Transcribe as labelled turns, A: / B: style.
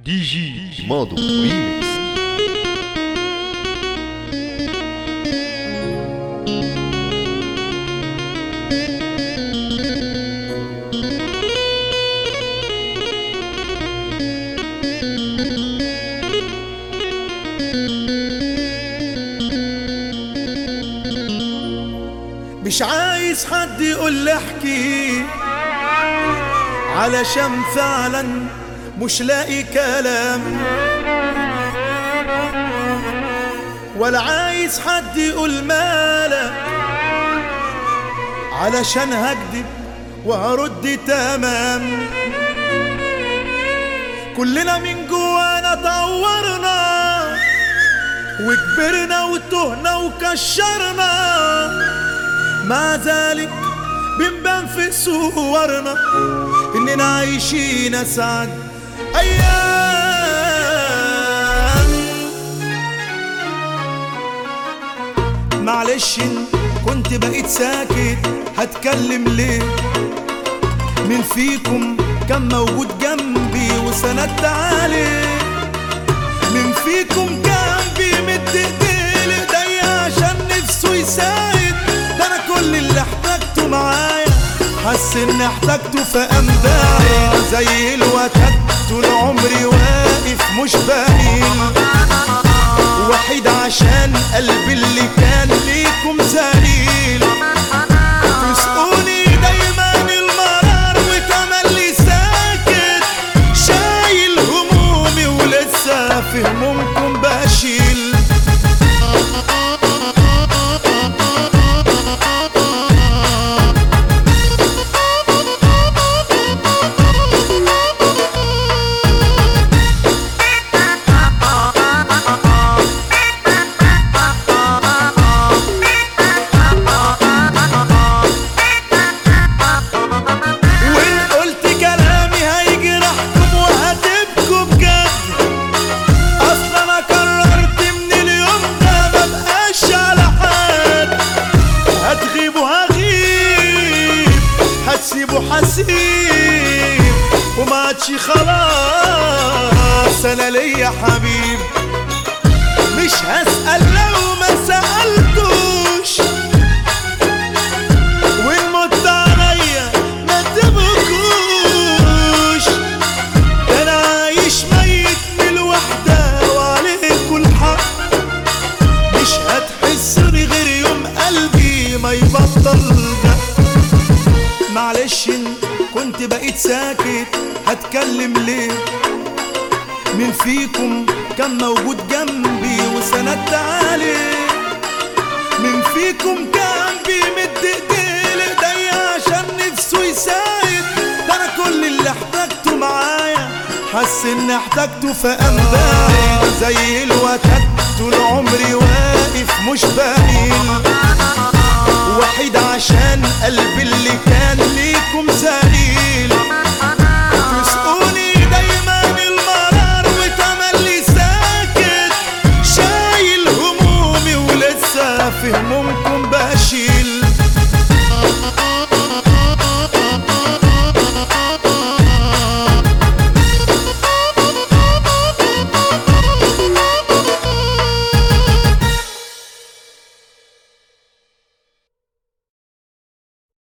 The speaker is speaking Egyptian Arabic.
A: دي جي ماضو ريميكس
B: مش عايز حد يقول لي احكي علشان فعلا مش لاقي كلام ولا عايز حد يقول مالك علشان هكدب وهرد تمام كلنا من جوانا طورنا وكبرنا وتهنا وكشرنا مع ذلك بنبان في صورنا اننا عايشين اسعد ايام معلش كنت بقيت ساكت هتكلم ليه مين فيكم كان موجود جنبي وسندت عليه مين فيكم كان بيمد ايديه لايديا عشان نفسه يساعد ده انا كل اللي احتاجته معايا حس اني احتاجته فقام داعي زي الوتد طول عمري واقف مش باين وحيد عشان قلبي اللي كان ليكم ذليل تسقوني دايما المرار وتملي ساكت شايل همومي ولسه في همومكم بشيل وان قلت كلامي هيجرحكم وهتبكوا بجد اصلا انا قررت من اليوم ده مبقاش على حد هتغيبوا هغيب هتسيبوا حسيب وما عادش خلاص انا ليا حبيب مش هسأل لو ما سألتوش وان مت عليا ما تبكوش ده انا عايش ميت من الوحدة وعليكوا الحق مش هتحسني غير يوم قلبي ما يبطل ده معلش كنت بقيت ساكت هتكلم ليه مين فيكم كان موجود جنبي وسندت عليه مين فيكم كان بيمد ايديه لايديا عشان نفسه يساعد ده انا كل اللي احتاجته معايا حس اني احتاجته فقام داعي زي الوتد طول عمري واقف مش باين وحيد عشان قلبي اللي كان ليكم ذليل